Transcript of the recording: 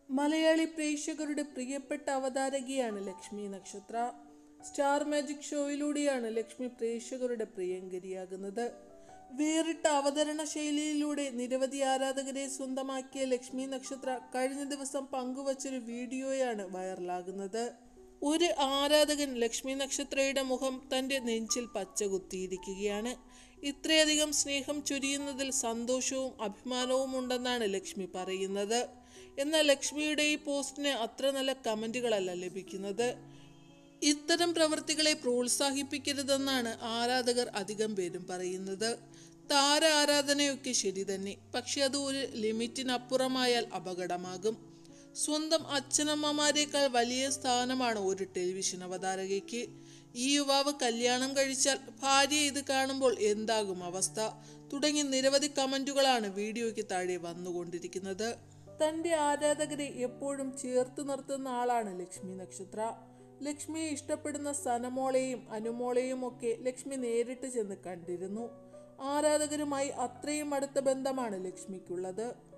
മലയാളി പ്രേക്ഷകരുടെ പ്രിയപ്പെട്ട അവതാരകയാണ് ലക്ഷ്മി നക്ഷത്ര സ്റ്റാർ മാജിക് ഷോയിലൂടെയാണ് ലക്ഷ്മി പ്രേക്ഷകരുടെ പ്രിയങ്കരിയാകുന്നത് വേറിട്ട അവതരണ ശൈലിയിലൂടെ നിരവധി ആരാധകരെ സ്വന്തമാക്കിയ ലക്ഷ്മി നക്ഷത്ര കഴിഞ്ഞ ദിവസം പങ്കുവച്ചൊരു വീഡിയോയാണ് വൈറലാകുന്നത് ഒരു ആരാധകൻ ലക്ഷ്മി നക്ഷത്രയുടെ മുഖം തൻ്റെ നെഞ്ചിൽ പച്ചകുത്തിയിരിക്കുകയാണ് ഇത്രയധികം സ്നേഹം ചൊരിയുന്നതിൽ സന്തോഷവും അഭിമാനവും ഉണ്ടെന്നാണ് ലക്ഷ്മി പറയുന്നത് എന്നാൽ ലക്ഷ്മിയുടെ ഈ പോസ്റ്റിന് അത്ര നല്ല കമൻറ്റുകളല്ല ലഭിക്കുന്നത് ഇത്തരം പ്രവൃത്തികളെ പ്രോത്സാഹിപ്പിക്കരുതെന്നാണ് ആരാധകർ അധികം പേരും പറയുന്നത് താര ആരാധനയൊക്കെ ശരി തന്നെ പക്ഷെ അത് ഒരു ലിമിറ്റിനപ്പുറമായാൽ അപകടമാകും സ്വന്തം അച്ഛനമ്മമാരെക്കാൾ വലിയ സ്ഥാനമാണ് ഒരു ടെലിവിഷൻ അവതാരകയ്ക്ക് ഈ യുവാവ് കല്യാണം കഴിച്ചാൽ ഭാര്യ ഇത് കാണുമ്പോൾ എന്താകും അവസ്ഥ തുടങ്ങി നിരവധി കമന്റുകളാണ് വീഡിയോയ്ക്ക് താഴെ വന്നുകൊണ്ടിരിക്കുന്നത് തന്റെ ആരാധകരെ എപ്പോഴും ചേർത്ത് നിർത്തുന്ന ആളാണ് ലക്ഷ്മി നക്ഷത്ര ലക്ഷ്മിയെ ഇഷ്ടപ്പെടുന്ന സനമോളെയും അനുമോളെയും ഒക്കെ ലക്ഷ്മി നേരിട്ട് ചെന്ന് കണ്ടിരുന്നു ആരാധകരുമായി അത്രയും അടുത്ത ബന്ധമാണ് ലക്ഷ്മിക്കുള്ളത്